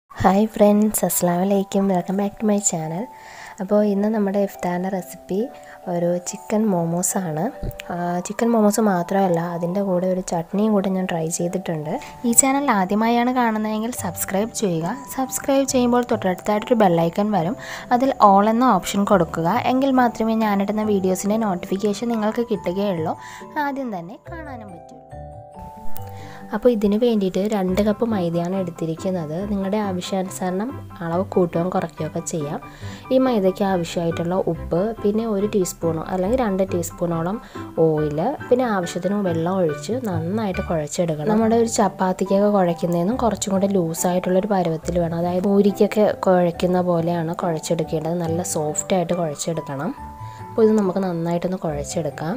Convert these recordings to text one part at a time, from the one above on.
hi friends അസ്സാം വലൈക്കും welcome back to my channel അപ്പോൾ ഇന്ന് നമ്മുടെ ഇഫ്താറിൻ്റെ റെസിപ്പി ഒരു ചിക്കൻ മോമോസാണ് ചിക്കൻ മോമോസ് മാത്രമല്ല അതിൻ്റെ കൂടെ ഒരു ചട്നിയും കൂടെ ഞാൻ ട്രൈ ചെയ്തിട്ടുണ്ട് ഈ ചാനൽ ആദ്യമായാണ് കാണുന്നതെങ്കിൽ സബ്സ്ക്രൈബ് ചെയ്യുക സബ്സ്ക്രൈബ് ചെയ്യുമ്പോൾ തൊട്ടടുത്തായിട്ടൊരു ബെല്ലൈക്കൺ വരും അതിൽ ഓൾ എന്ന ഓപ്ഷൻ കൊടുക്കുക എങ്കിൽ മാത്രമേ ഞാനിടുന്ന വീഡിയോസിൻ്റെ നോട്ടിഫിക്കേഷൻ നിങ്ങൾക്ക് കിട്ടുകയുള്ളൂ ആദ്യം തന്നെ കാണാനും പറ്റുള്ളൂ അപ്പോൾ ഇതിന് വേണ്ടിയിട്ട് രണ്ട് കപ്പ് മൈദയാണ് എടുത്തിരിക്കുന്നത് നിങ്ങളുടെ ആവശ്യാനുസരണം അളവ് കൂട്ടുകയും കുറയ്ക്കുകയൊക്കെ ചെയ്യാം ഈ മൈദയ്ക്ക് ആവശ്യമായിട്ടുള്ള ഉപ്പ് പിന്നെ ഒരു ടീസ്പൂണോ അല്ലെങ്കിൽ രണ്ട് ടീസ്പൂണോളം ഓയിൽ പിന്നെ ആവശ്യത്തിന് വെള്ളം ഒഴിച്ച് നന്നായിട്ട് കുഴച്ചെടുക്കണം നമ്മുടെ ഒരു ചപ്പാത്തിക്കൊക്കെ കുഴയ്ക്കുന്നതിനും കുറച്ചും കൂടെ ലൂസായിട്ടുള്ളൊരു പരുവത്തിൽ വേണം അതായത് പൂരിക്കൊക്കെ കുഴയ്ക്കുന്ന പോലെയാണ് കുഴച്ചെടുക്കേണ്ടത് നല്ല സോഫ്റ്റായിട്ട് കുഴച്ചെടുക്കണം അപ്പോൾ ഇത് നമുക്ക് നന്നായിട്ടൊന്ന് കുഴച്ചെടുക്കാം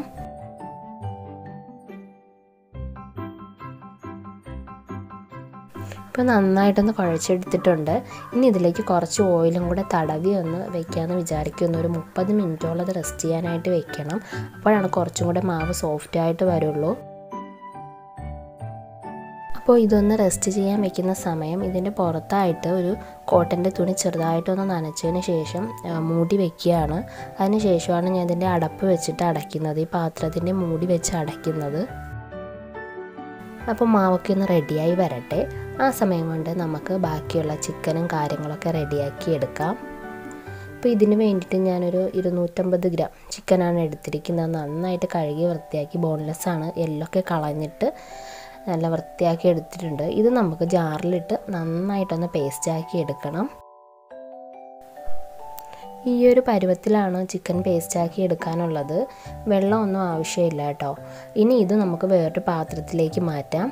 ഇപ്പോൾ നന്നായിട്ടൊന്ന് കുഴച്ചെടുത്തിട്ടുണ്ട് ഇനി ഇതിലേക്ക് കുറച്ച് ഓയിലും കൂടെ തടവി ഒന്ന് വെക്കാമെന്ന് വിചാരിക്കുന്നു ഒരു മുപ്പത് മിനിറ്റോളം അത് റെസ്റ്റ് ചെയ്യാനായിട്ട് വെക്കണം അപ്പോഴാണ് കുറച്ചും കൂടെ മാവ് സോഫ്റ്റ് ആയിട്ട് വരുള്ളൂ അപ്പോൾ ഇതൊന്ന് റെസ്റ്റ് ചെയ്യാൻ വെക്കുന്ന സമയം ഇതിൻ്റെ പുറത്തായിട്ട് ഒരു കോട്ടൻ്റെ തുണി ചെറുതായിട്ടൊന്ന് നനച്ചതിന് ശേഷം മൂടി വെക്കുകയാണ് അതിന് ശേഷമാണ് ഞാൻ ഇതിൻ്റെ അടപ്പ് വെച്ചിട്ട് അടയ്ക്കുന്നത് ഈ പാത്രത്തിൻ്റെ മൂടി വെച്ച് അടയ്ക്കുന്നത് അപ്പോൾ മാവൊക്കെ ഒന്ന് റെഡിയായി വരട്ടെ ആ സമയം കൊണ്ട് നമുക്ക് ബാക്കിയുള്ള ചിക്കനും കാര്യങ്ങളൊക്കെ റെഡിയാക്കി എടുക്കാം അപ്പോൾ ഇതിന് വേണ്ടിയിട്ട് ഞാനൊരു ഇരുന്നൂറ്റമ്പത് ഗ്രാം ചിക്കനാണ് എടുത്തിരിക്കുന്നത് നന്നായിട്ട് കഴുകി വൃത്തിയാക്കി ബോൺലെസ് ആണ് എല്ലൊക്കെ കളഞ്ഞിട്ട് നല്ല വൃത്തിയാക്കി എടുത്തിട്ടുണ്ട് ഇത് നമുക്ക് ജാറിലിട്ട് നന്നായിട്ടൊന്ന് പേസ്റ്റാക്കി എടുക്കണം ഈ ഒരു പരുവത്തിലാണ് ചിക്കൻ പേസ്റ്റാക്കി എടുക്കാനുള്ളത് വെള്ളമൊന്നും ആവശ്യമില്ല കേട്ടോ ഇനി ഇത് നമുക്ക് വേറൊരു പാത്രത്തിലേക്ക് മാറ്റാം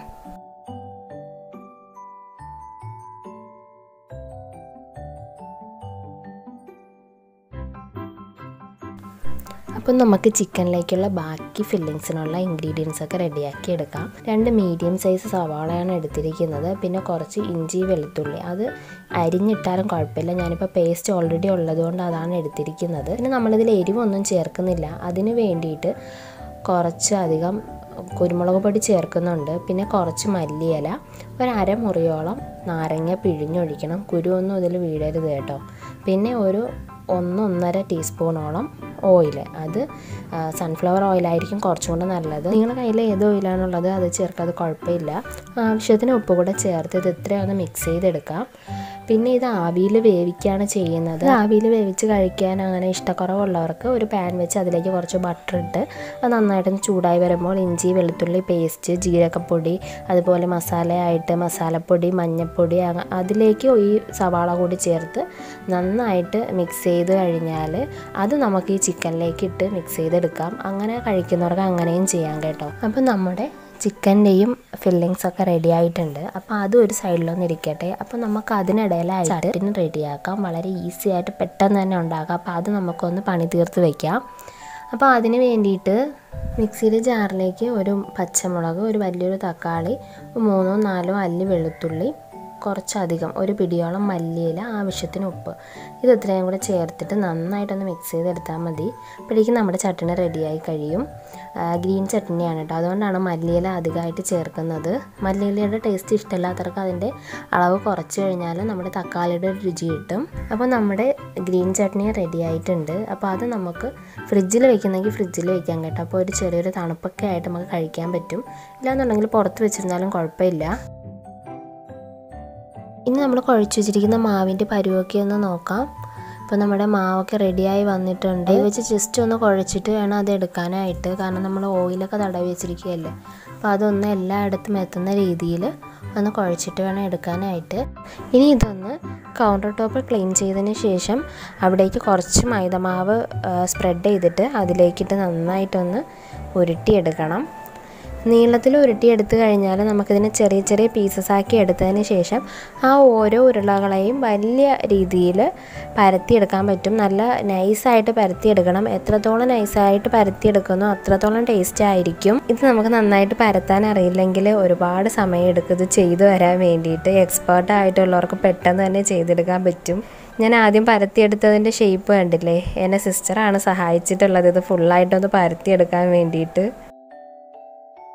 അപ്പം നമുക്ക് ചിക്കനിലേക്കുള്ള ബാക്കി ഫില്ലിങ്സിനുള്ള ഇൻഗ്രീഡിയൻസ് ഒക്കെ റെഡിയാക്കി എടുക്കാം രണ്ട് മീഡിയം സൈസ് സവാളയാണ് എടുത്തിരിക്കുന്നത് പിന്നെ കുറച്ച് ഇഞ്ചി വെളുത്തുള്ളി അത് അരിഞ്ഞിട്ടാലും കുഴപ്പമില്ല ഞാനിപ്പോൾ പേസ്റ്റ് ഓൾറെഡി ഉള്ളതുകൊണ്ട് അതാണ് എടുത്തിരിക്കുന്നത് പിന്നെ നമ്മളിതിൽ എരിവൊന്നും ചേർക്കുന്നില്ല അതിന് വേണ്ടിയിട്ട് കുറച്ചധികം കുരുമുളക് പൊടി ചേർക്കുന്നുണ്ട് പിന്നെ കുറച്ച് മല്ലിയില ഒരു അരമുറിയോളം നാരങ്ങ പിഴിഞ്ഞൊഴിക്കണം കുരുവൊന്നും ഇതിൽ വീഴരുത് കേട്ടോ പിന്നെ ഒരു ഒന്നൊന്നര ടീസ്പൂണോളം ഓയിൽ അത് സൺഫ്ലവർ ഓയിലായിരിക്കും കുറച്ചും കൂടെ നല്ലത് നിങ്ങളുടെ കയ്യിൽ ഏത് ഓയിലാണുള്ളത് അത് ചേർക്കാതെ കുഴപ്പമില്ല ആവശ്യത്തിന് ഉപ്പ് കൂടെ ചേർത്ത് ഇത് ഇത്രയൊന്ന് മിക്സ് ചെയ്തെടുക്കാം പിന്നെ ഇത് ആവിയിൽ വേവിക്കുകയാണ് ചെയ്യുന്നത് ആവിയിൽ വേവിച്ച് കഴിക്കാൻ അങ്ങനെ ഇഷ്ടക്കുറവുള്ളവർക്ക് ഒരു പാൻ വെച്ച് അതിലേക്ക് കുറച്ച് ബട്ടർ ഇട്ട് അത് നന്നായിട്ടൊന്ന് ചൂടായി വരുമ്പോൾ ഇഞ്ചി വെളുത്തുള്ളി പേസ്റ്റ് ജീരകപ്പൊടി അതുപോലെ മസാലയായിട്ട് മസാലപ്പൊടി മഞ്ഞൾപ്പൊടി അതിലേക്ക് ഈ സവാള കൂടി ചേർത്ത് നന്നായിട്ട് മിക്സ് ചെയ്ത് കഴിഞ്ഞാൽ അത് നമുക്ക് ഈ ചിക്കനിലേക്ക് ഇട്ട് മിക്സ് ചെയ്തെടുക്കാം അങ്ങനെ കഴിക്കുന്നവർക്ക് അങ്ങനെയും ചെയ്യാം കേട്ടോ അപ്പം നമ്മുടെ ചിക്കൻ്റെയും ഫില്ലിങ്സ് ഒക്കെ റെഡി ആയിട്ടുണ്ട് അപ്പോൾ അതും ഒരു സൈഡിലൊന്നും ഇരിക്കട്ടെ അപ്പോൾ നമുക്ക് അതിനിടയിലായിട്ട് ചട്ടിന് റെഡിയാക്കാം വളരെ ഈസി ആയിട്ട് പെട്ടെന്ന് തന്നെ ഉണ്ടാക്കാം അപ്പോൾ അത് നമുക്കൊന്ന് പണി തീർത്ത് വെക്കാം അപ്പോൾ അതിന് വേണ്ടിയിട്ട് മിക്സിയുടെ ജാറിലേക്ക് ഒരു പച്ചമുളക് ഒരു വലിയൊരു തക്കാളി മൂന്നോ നാലോ അല്ലി വെളുത്തുള്ളി കുറച്ചധികം ഒരു പിടിയോളം മല്ലിയില ആവശ്യത്തിന് ഉപ്പ് ഇത് ഇത്രയും കൂടെ ചേർത്തിട്ട് നന്നായിട്ടൊന്ന് മിക്സ് ചെയ്തെടുത്താൽ മതി അപ്പോഴേക്കും നമ്മുടെ ചട്ടിണി റെഡിയായി കഴിയും ഗ്രീൻ ചട്നിയാണ് കേട്ടോ അതുകൊണ്ടാണ് മല്ലിയില അധികമായിട്ട് ചേർക്കുന്നത് മല്ലിയിലയുടെ ടേസ്റ്റ് ഇഷ്ടമില്ലാത്തവർക്ക് അതിൻ്റെ അളവ് കുറച്ച് കഴിഞ്ഞാൽ നമ്മുടെ തക്കാളിയുടെ രുചി കിട്ടും അപ്പോൾ നമ്മുടെ ഗ്രീൻ ചട്നി റെഡി ആയിട്ടുണ്ട് അപ്പോൾ അത് നമുക്ക് ഫ്രിഡ്ജിൽ വെക്കുന്നെങ്കിൽ ഫ്രിഡ്ജിൽ വെക്കാം കേട്ടോ അപ്പോൾ ഒരു ചെറിയൊരു തണുപ്പൊക്കെ ആയിട്ട് നമുക്ക് കഴിക്കാൻ പറ്റും ഇല്ലാന്നുണ്ടെങ്കിൽ പുറത്ത് വെച്ചിരുന്നാലും കുഴപ്പമില്ല ഇനി നമ്മൾ കുഴച്ച് വെച്ചിരിക്കുന്ന മാവിൻ്റെ പരുവൊക്കെ ഒന്ന് നോക്കാം ഇപ്പോൾ നമ്മുടെ മാവൊക്കെ റെഡിയായി വന്നിട്ടുണ്ട് വെച്ച് ജസ്റ്റ് ഒന്ന് കുഴച്ചിട്ട് വേണം അത് എടുക്കാനായിട്ട് കാരണം നമ്മൾ ഓയിലൊക്കെ തടവി വെച്ചിരിക്കുകയല്ലേ അപ്പോൾ അതൊന്ന് എല്ലായിടത്തും എത്തുന്ന രീതിയിൽ ഒന്ന് കുഴച്ചിട്ട് വേണം എടുക്കാനായിട്ട് ഇനി ഇതൊന്ന് കൗണ്ടർ ടോപ്പ് ക്ലീൻ ചെയ്തതിന് ശേഷം അവിടേക്ക് കുറച്ച് മൈദമാവ് സ്പ്രെഡ് ചെയ്തിട്ട് അതിലേക്കിട്ട് നന്നായിട്ടൊന്ന് ഉരുട്ടിയെടുക്കണം നീളത്തിൽ ഉരുട്ടിയെടുത്ത് കഴിഞ്ഞാൽ നമുക്കിതിനെ ചെറിയ ചെറിയ പീസസ് ആക്കി എടുത്തതിന് ശേഷം ആ ഓരോ ഉരുളകളെയും വലിയ രീതിയിൽ പരത്തിയെടുക്കാൻ പറ്റും നല്ല നൈസായിട്ട് പരത്തിയെടുക്കണം എത്രത്തോളം നൈസായിട്ട് പരത്തിയെടുക്കുന്നോ അത്രത്തോളം ടേസ്റ്റ് ആയിരിക്കും ഇത് നമുക്ക് നന്നായിട്ട് പരത്താൻ അറിയില്ലെങ്കിൽ ഒരുപാട് സമയം എടുക്കും ഇത് ചെയ്തു വരാൻ വേണ്ടിയിട്ട് എക്സ്പേർട്ട് ആയിട്ടുള്ളവർക്ക് പെട്ടെന്ന് തന്നെ ചെയ്തെടുക്കാൻ പറ്റും ഞാൻ ആദ്യം പരത്തിയെടുത്തതിൻ്റെ ഷേപ്പ് കണ്ടില്ലേ എന്നെ സിസ്റ്ററാണ് സഹായിച്ചിട്ടുള്ളത് ഇത് ഫുള്ളായിട്ടൊന്ന് പരത്തിയെടുക്കാൻ വേണ്ടിയിട്ട്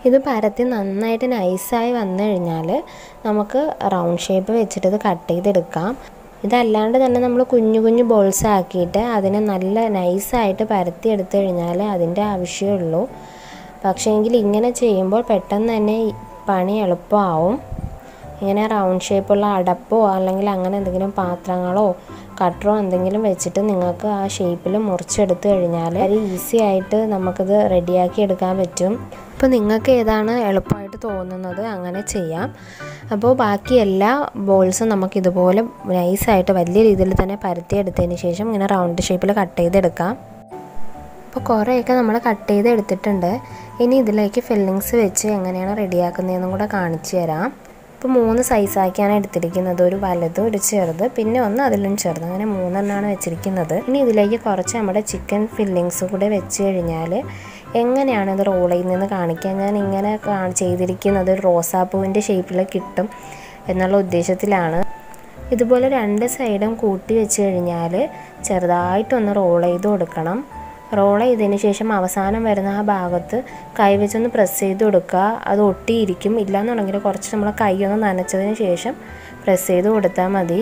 ഇത് പരത്തി നന്നായിട്ട് നൈസായി വന്നു കഴിഞ്ഞാൽ നമുക്ക് റൗണ്ട് ഷേപ്പ് വെച്ചിട്ട് ഇത് കട്ട് ചെയ്തെടുക്കാം ഇതല്ലാണ്ട് തന്നെ നമ്മൾ കുഞ്ഞു കുഞ്ഞു ബോൾസ് ആക്കിയിട്ട് അതിനെ നല്ല നൈസായിട്ട് പരത്തി എടുത്തു കഴിഞ്ഞാൽ അതിൻ്റെ ആവശ്യമുള്ളൂ പക്ഷേ എങ്കിൽ ഇങ്ങനെ ചെയ്യുമ്പോൾ പെട്ടെന്ന് തന്നെ പണി എളുപ്പമാവും ഇങ്ങനെ റൗണ്ട് ഷേപ്പുള്ള അടപ്പോ അല്ലെങ്കിൽ അങ്ങനെ എന്തെങ്കിലും പാത്രങ്ങളോ കട്ടറോ എന്തെങ്കിലും വെച്ചിട്ട് നിങ്ങൾക്ക് ആ ഷേപ്പിൽ മുറിച്ചെടുത്ത് കഴിഞ്ഞാൽ അത് ഈസി ആയിട്ട് നമുക്കിത് റെഡിയാക്കി എടുക്കാൻ പറ്റും അപ്പോൾ നിങ്ങൾക്ക് ഏതാണ് എളുപ്പമായിട്ട് തോന്നുന്നത് അങ്ങനെ ചെയ്യാം അപ്പോൾ ബാക്കി എല്ലാ ബോൾസും നമുക്ക് ഇതുപോലെ നൈസായിട്ട് വലിയ രീതിയിൽ തന്നെ പരത്തിയെടുത്തതിന് ശേഷം ഇങ്ങനെ റൗണ്ട് ഷേപ്പിൽ കട്ട് ചെയ്തെടുക്കാം അപ്പോൾ കുറേയൊക്കെ നമ്മൾ കട്ട് ചെയ്ത് എടുത്തിട്ടുണ്ട് ഇനി ഇതിലേക്ക് ഫില്ലിങ്സ് വെച്ച് എങ്ങനെയാണ് റെഡിയാക്കുന്നതെന്നും കൂടെ കാണിച്ചു തരാം ഇപ്പോൾ മൂന്ന് സൈസാക്കിയാണ് എടുത്തിരിക്കുന്നത് ഒരു വലുത് ഒരു ചെറുത് പിന്നെ ഒന്ന് അതിലും ചെറുത് അങ്ങനെ മൂന്നെണ്ണമാണ് വെച്ചിരിക്കുന്നത് ഇനി ഇതിലേക്ക് കുറച്ച് നമ്മുടെ ചിക്കൻ ഫില്ലിങ്സ് കൂടെ വെച്ച് കഴിഞ്ഞാൽ എങ്ങനെയാണ് ഇത് റോൾ ചെയ്യുന്നതെന്ന് കാണിക്കാൻ ഞാൻ ഇങ്ങനെ ചെയ്തിരിക്കുന്നത് ഒരു റോസാപ്പൂവിൻ്റെ ഷേപ്പിൽ കിട്ടും എന്നുള്ള ഉദ്ദേശത്തിലാണ് ഇതുപോലെ രണ്ട് സൈഡും കൂട്ടി വെച്ച് കഴിഞ്ഞാൽ ചെറുതായിട്ടൊന്ന് റോൾ ചെയ്ത് കൊടുക്കണം റോൾ ചെയ്തതിന് ശേഷം അവസാനം വരുന്ന ആ ഭാഗത്ത് കൈ വെച്ചൊന്ന് പ്രസ് ചെയ്ത് കൊടുക്കുക അത് ഒട്ടിയിരിക്കും ഇല്ലാന്നുണ്ടെങ്കിൽ കുറച്ച് നമ്മൾ കൈ ഒന്ന് നനച്ചതിന് ശേഷം പ്രസ് ചെയ്ത് കൊടുത്താൽ മതി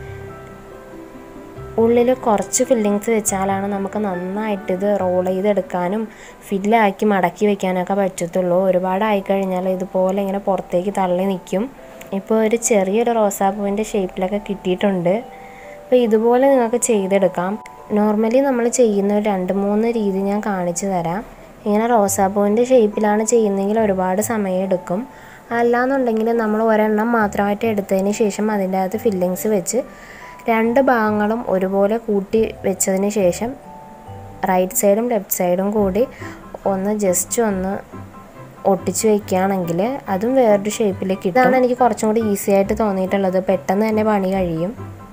ഉള്ളിൽ കുറച്ച് ഫില്ലിങ്സ് വെച്ചാലാണ് നമുക്ക് നന്നായിട്ട് ഇത് റോൾ ചെയ്തെടുക്കാനും ഫില്ലാക്കി മടക്കി വെക്കാനൊക്കെ പറ്റത്തുള്ളൂ ഒരുപാടായി കഴിഞ്ഞാൽ ഇതുപോലെ ഇങ്ങനെ പുറത്തേക്ക് തള്ളി നിൽക്കും ഇപ്പോൾ ഒരു ചെറിയൊരു റോസാപ്പൂവിൻ്റെ ഷേപ്പിലൊക്കെ കിട്ടിയിട്ടുണ്ട് അപ്പോൾ ഇതുപോലെ നിങ്ങൾക്ക് ചെയ്തെടുക്കാം നോർമലി നമ്മൾ ചെയ്യുന്ന ഒരു രണ്ട് മൂന്ന് രീതി ഞാൻ കാണിച്ചു തരാം ഇങ്ങനെ റോസാപ്പൂവിൻ്റെ ഷേപ്പിലാണ് ചെയ്യുന്നതെങ്കിൽ ഒരുപാട് സമയം എടുക്കും അല്ലാന്നുണ്ടെങ്കിൽ നമ്മൾ ഒരെണ്ണം മാത്രമായിട്ട് എടുത്തതിന് ശേഷം അതിൻ്റെ അകത്ത് ഫില്ലിങ്സ് വെച്ച് രണ്ട് ഭാഗങ്ങളും ഒരുപോലെ കൂട്ടി വെച്ചതിന് ശേഷം റൈറ്റ് സൈഡും ലെഫ്റ്റ് സൈഡും കൂടി ഒന്ന് ജസ്റ്റ് ഒന്ന് ഒട്ടിച്ച് വെക്കുകയാണെങ്കിൽ അതും വേറൊരു ഷേപ്പിൽ കിട്ടും ഇതാണ് എനിക്ക് കുറച്ചും കൂടി ഈസി ആയിട്ട് തോന്നിയിട്ടുള്ളത് പെട്ടെന്ന് തന്നെ പണി കഴിയും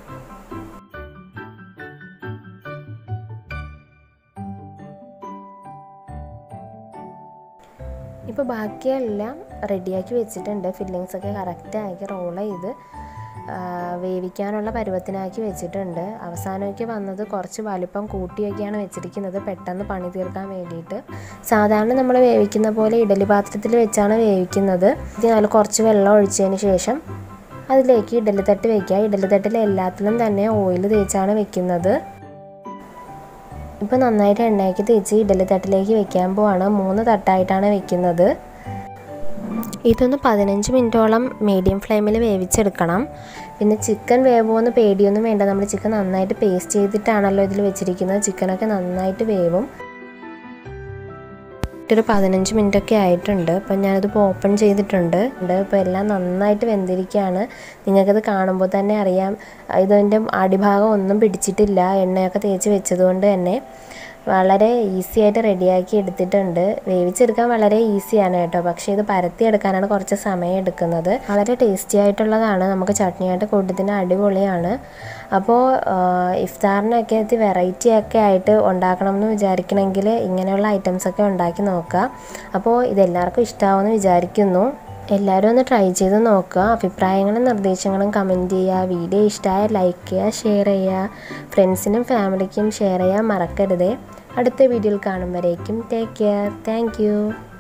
ഇപ്പോൾ ബാക്കിയെല്ലാം റെഡിയാക്കി വെച്ചിട്ടുണ്ട് ഫില്ലിങ്സ് ഒക്കെ കറക്റ്റാക്കി റോൾ ചെയ്ത് വേവിക്കാനുള്ള പരുവത്തിനാക്കി വെച്ചിട്ടുണ്ട് അവസാനമൊക്കെ വന്നത് കുറച്ച് വലിപ്പം കൂട്ടിയൊക്കെയാണ് വെച്ചിരിക്കുന്നത് പെട്ടെന്ന് പണി തീർക്കാൻ വേണ്ടിയിട്ട് സാധാരണ നമ്മൾ വേവിക്കുന്ന പോലെ ഇഡലി പാത്രത്തിൽ വെച്ചാണ് വേവിക്കുന്നത് അതിൽ കുറച്ച് വെള്ളം ഒഴിച്ചതിന് ശേഷം അതിലേക്ക് ഇഡലി തട്ട് വെക്കുക ഇഡലി തട്ടിൽ എല്ലാത്തിലും തന്നെ ഓയിൽ തേച്ചാണ് വെക്കുന്നത് ഇപ്പോൾ നന്നായിട്ട് എണ്ണയ്ക്ക് തേച്ച് ഇഡലി തട്ടിലേക്ക് വെക്കാൻ പോവാണ് മൂന്ന് തട്ടായിട്ടാണ് വെക്കുന്നത് ഇതൊന്ന് പതിനഞ്ച് മിനിറ്റോളം മീഡിയം ഫ്ലെയിമിൽ വേവിച്ചെടുക്കണം പിന്നെ ചിക്കൻ വേവുമെന്ന് പേടിയൊന്നും വേണ്ട നമ്മൾ ചിക്കൻ നന്നായിട്ട് പേസ്റ്റ് ചെയ്തിട്ടാണല്ലോ ഇതിൽ വെച്ചിരിക്കുന്നത് ചിക്കനൊക്കെ നന്നായിട്ട് വേവും ഒരു പതിനഞ്ച് മിനിറ്റ് ഒക്കെ ആയിട്ടുണ്ട് അപ്പം ഞാനിതിപ്പോൾ ഓപ്പൺ ചെയ്തിട്ടുണ്ട് ഇപ്പോൾ എല്ലാം നന്നായിട്ട് വെന്തിരിക്കുകയാണ് നിങ്ങൾക്കത് കാണുമ്പോൾ തന്നെ അറിയാം ഇതിൻ്റെ അടിഭാഗം ഒന്നും പിടിച്ചിട്ടില്ല എണ്ണയൊക്കെ തേച്ച് വെച്ചതുകൊണ്ട് തന്നെ വളരെ ഈസി ആയിട്ട് റെഡിയാക്കി എടുത്തിട്ടുണ്ട് വേവിച്ചെടുക്കാൻ വളരെ ഈസിയാണ് കേട്ടോ പക്ഷേ ഇത് പരത്തിയെടുക്കാനാണ് കുറച്ച് സമയം എടുക്കുന്നത് വളരെ ടേസ്റ്റി ആയിട്ടുള്ളതാണ് നമുക്ക് ചട്നിയായിട്ട് കൂട്ടത്തിന് അടിപൊളിയാണ് അപ്പോൾ ഇഫ്താറിനൊക്കെ എത്തി വെറൈറ്റി ഒക്കെ ആയിട്ട് ഉണ്ടാക്കണം എന്ന് വിചാരിക്കണമെങ്കിൽ ഇങ്ങനെയുള്ള ഐറ്റംസ് ഒക്കെ ഉണ്ടാക്കി നോക്കുക അപ്പോൾ ഇതെല്ലാവർക്കും ഇഷ്ടമാവുമെന്ന് വിചാരിക്കുന്നു എല്ലാവരും ഒന്ന് ട്രൈ ചെയ്ത് നോക്കുക അഭിപ്രായങ്ങളും നിർദ്ദേശങ്ങളും കമൻറ്റ് ചെയ്യുക വീഡിയോ ഇഷ്ടമായ ലൈക്ക് ചെയ്യുക ഷെയർ ചെയ്യുക ഫ്രണ്ട്സിനും ഫാമിലിക്കും ഷെയർ ചെയ്യാൻ മറക്കരുതേ അടുത്ത വീഡിയോയിൽ കാണും വരേക്കും ടേക്ക് കെയർ താങ്ക്